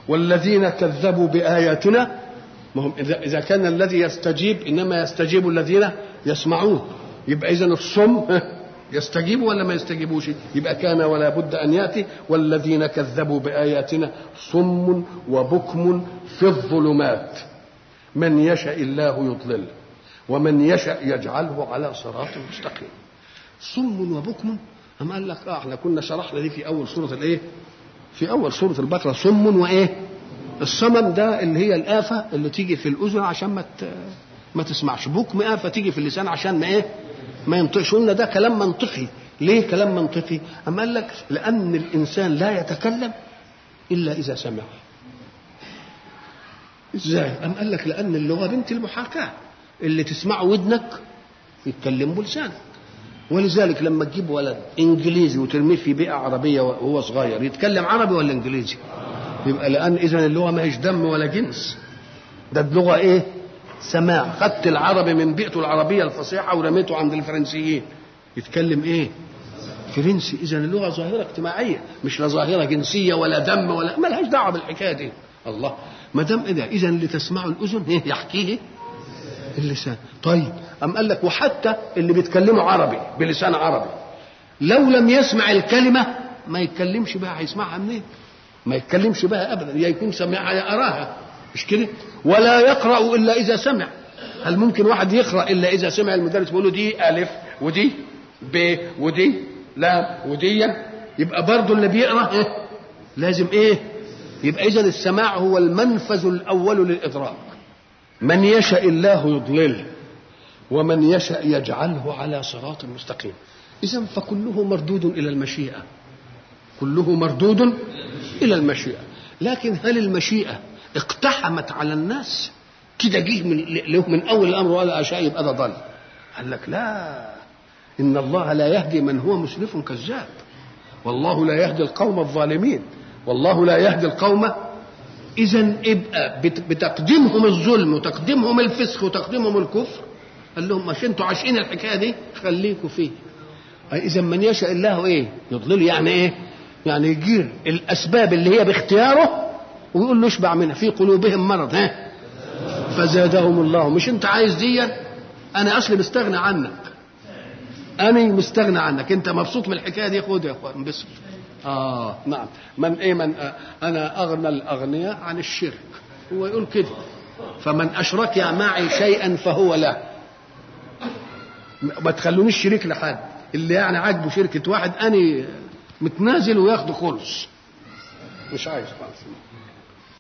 والذين كذبوا بآياتنا ما هم إذا إذا كان الذي يستجيب إنما يستجيب الذين يسمعون يبقى إذا الصم يستجيب ولا ما يستجيبوش يبقى كان ولا بد أن يأتي والذين كذبوا بآياتنا صم وبكم في الظلمات من يشاء الله يضلله ومن يشاء يجعله على صراط مستقيم صم وبكم أم قال لك اه احنا كنا شرحنا دي في اول سوره الايه في اول سوره البقره صم وايه الصمم ده اللي هي الآفة اللي تيجي في الأذن عشان ما ما تسمعش بكم آفة تيجي في اللسان عشان ما إيه ما ينطقش قلنا ده كلام منطقي ليه كلام منطقي أما قال لك لأن الإنسان لا يتكلم إلا إذا سمع إزاي أم قال لك لأن اللغة بنت المحاكاة اللي تسمعه ودنك يتكلم بلسانك ولذلك لما تجيب ولد انجليزي وترميه في بيئه عربيه وهو صغير يتكلم عربي ولا انجليزي؟ يبقى لان اذا اللغه ما هيش دم ولا جنس ده اللغه ايه؟ سماع خدت العربي من بيئته العربيه الفصيحه ورميته عند الفرنسيين يتكلم ايه؟ فرنسي اذا اللغه ظاهره اجتماعيه مش لا ظاهره جنسيه ولا دم ولا ما لهاش دعوه بالحكايه دي الله ما دام اذا اذا اللي تسمعه الاذن ايه يحكيه اللسان طيب أم قال لك وحتى اللي بيتكلموا عربي بلسان عربي لو لم يسمع الكلمة ما يتكلمش بها هيسمعها منين ما يتكلمش بها أبدا يا يكون سمعها يا أراها مش كده ولا يقرأ إلا إذا سمع هل ممكن واحد يقرأ إلا إذا سمع المدرس بيقول له دي ألف ودي ب ودي لا ودي يبقى برضه اللي بيقرأ إيه؟ لازم إيه يبقى إذا السماع هو المنفذ الأول للإدراك من يشاء الله يضلله ومن يشاء يجعله على صراط مستقيم اذا فكله مردود الى المشيئه كله مردود الى المشيئه لكن هل المشيئه اقتحمت على الناس كده جه من له من اول الامر ولا اشاء يبقى ده ضل قال لك لا ان الله لا يهدي من هو مسرف كذاب والله لا يهدي القوم الظالمين والله لا يهدي القوم اذا ابقى بتقديمهم الظلم وتقديمهم الفسق وتقديمهم الكفر قال لهم مش انتوا عاشقين الحكايه دي خليكوا فيه اذا من يشاء الله ايه يضلل يعني ايه يعني يجير الاسباب اللي هي باختياره ويقول له اشبع منها في قلوبهم مرض ها فزادهم الله مش انت عايز دي انا اصلي مستغنى عنك انا مستغنى عنك انت مبسوط من الحكايه دي خد يا اخوان انبسط اه نعم من ايه من آه انا اغنى الاغنياء عن الشرك هو يقول كده فمن اشرك معي شيئا فهو له ما تخلونيش شريك لحد اللي يعني عاجبه شركه واحد اني متنازل وياخده خلص مش عايز خالص